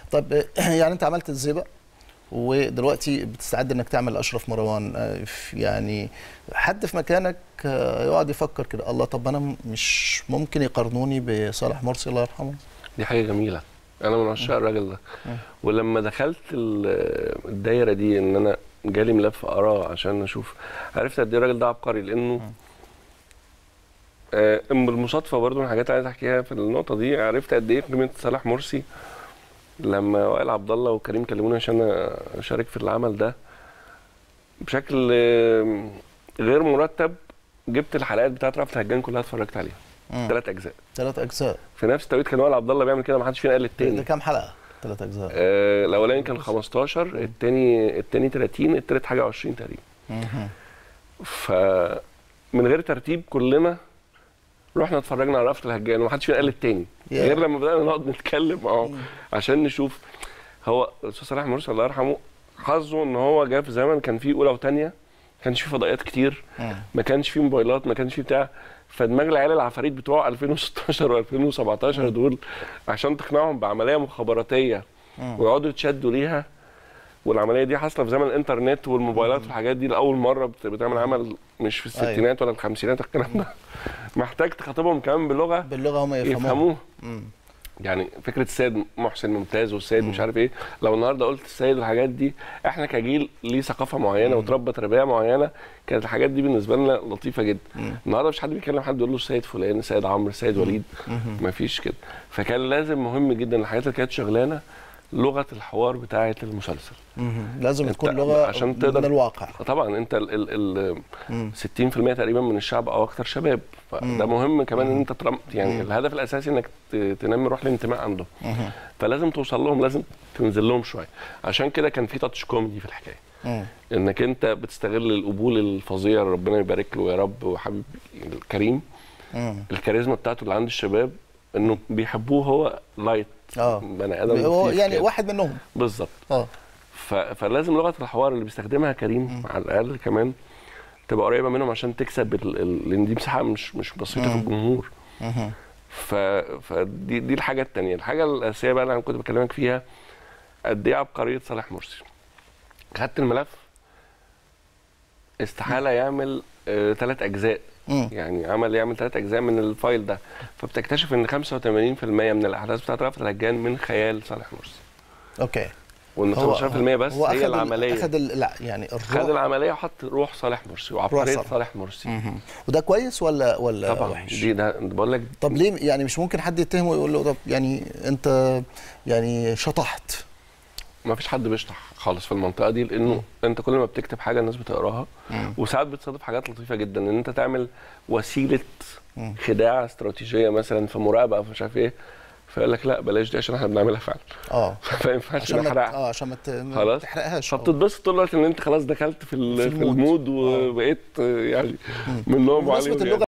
طب يعني انت عملت الزئبق ودلوقتي بتستعد انك تعمل اشرف مروان آه، يعني حد في مكانك آه، يقعد يفكر كده الله طب انا م- مش ممكن يقارنوني بصالح مرسي الله يرحمه دي حاجه جميله انا من عشاق الراجل ده ولما دخلت ال- الدايره دي ان انا جالي ملف اقراه عشان اشوف عرفت قد ايه الراجل ده عبقري لانه آه بالمصادفه برضو من الحاجات اللي عايز احكيها في النقطه دي عرفت قد ايه قيمه صالح مرسي لما وائل عبد الله وكريم كلموني عشان اشارك في العمل ده بشكل آه، غير مرتب جبت الحلقات بتاعت رأفت الهجان كلها اتفرجت عليها ثلاث اجزاء ثلاث اجزاء في نفس التوقيت كان وائل عبد الله بيعمل كده ما حدش فينا قال ده التاني كام حلقه ثلاث اجزاء آه الاولاني كان 15 التاني التاني 30 التالت حاجه 20 تقريبا مهم. فمن غير ترتيب كلنا رحنا اتفرجنا على رأفت الهجان وما حدش فينا قال التاني يا. غير لما بدانا نقعد نتكلم اه عشان نشوف هو الاستاذ صلاح مرسي الله يرحمه حظه ان هو جه في زمن كان فيه اولى وثانيه ما كانش فيه فضائيات كتير مم. ما كانش فيه موبايلات ما كانش فيه بتاع فدماغ العيال العفاريت بتوع 2016 و2017 دول عشان تقنعهم بعمليه مخابراتيه ويقعدوا يتشدوا ليها والعمليه دي حاصله في زمن الانترنت والموبايلات والحاجات دي لاول مره بت- بتعمل عمل مش في أيوة. الستينات ولا الخمسينات الكلام ده محتاج تخاطبهم كمان بلغه باللغه هم يفهموها يفهموها مم. يعني فكره السيد محسن ممتاز والسيد مش عارف ايه لو النهارده قلت السيد والحاجات دي احنا كجيل ليه ثقافه معينه وتربى تربيه معينه كانت الحاجات دي بالنسبه لنا لطيفه جدا النهارده مش حد بيكلم حد يقول له السيد فلان السيد عمرو السيد وليد مفيش كده فكان لازم مهم جدا الحاجات اللي كانت شغلانه لغه الحوار بتاعه المسلسل مهم. لازم أنت تكون لغه عشان تقدر- من الواقع طبعا انت ال ال ال 60% تقريبا من الشعب او اكتر شباب فده مهم كمان ان انت ترم يعني الهدف الاساسي انك ت- تنمي روح الانتماء عندهم فلازم توصل لهم لازم تنزل لهم شويه عشان كده كان في تاتش كوميدي في الحكايه مم. انك انت بتستغل القبول الفظيع ربنا يبارك له يا رب وحبيب الكريم مم. الكاريزما بتاعته اللي عند الشباب انه بيحبوه هو لايت اه بني ادم هو لطيف يعني كده. واحد منهم بالظبط اه ف... فلازم لغه الحوار اللي بيستخدمها كريم على الاقل كمان تبقى قريبه منهم عشان تكسب ال... ال... لان دي مساحه مش مش بسيطه في الجمهور مهم. ف... فدي دي الحاجه الثانيه الحاجه الاساسيه بقى اللي انا كنت بكلمك فيها قد ايه عبقريه صالح مرسي خدت الملف استحاله يعمل ثلاث اجزاء مم. يعني عمل يعمل ثلاث اجزاء من الفايل ده فبتكتشف ان 85% من الاحداث بتاعت رأفت الهجان من خيال صالح مرسي اوكي وان 15% بس هو هي أخد ال- العمليه اخذ ال- لا يعني خد الروح العمليه وحط روح صالح مرسي وعبقريه صالح. صالح مرسي مهم. وده كويس ولا ولا طبعا وحش؟ دي ده بقول لك طب ليه يعني مش ممكن حد يتهمه ويقول له طب يعني انت يعني شطحت ما فيش حد بيشطح خالص في المنطقه دي لانه انت كل ما بتكتب حاجه الناس بتقراها وساعات بتصادف حاجات لطيفه جدا ان انت تعمل وسيله خداع استراتيجيه مثلا في مراقبه او في مش عارف ايه فيقول لك لا بلاش دي عشان احنا بنعملها فعلا اه فما ينفعش عشان ما ت- نحرقها اه عشان ما ت- ما خلاص. تحرقهاش آه. فبتتبسط طول الوقت ان انت خلاص دخلت في, ال- في في المود. المود وبقيت آه، يعني منهم بمناسبة وعليهم اللغة يعني.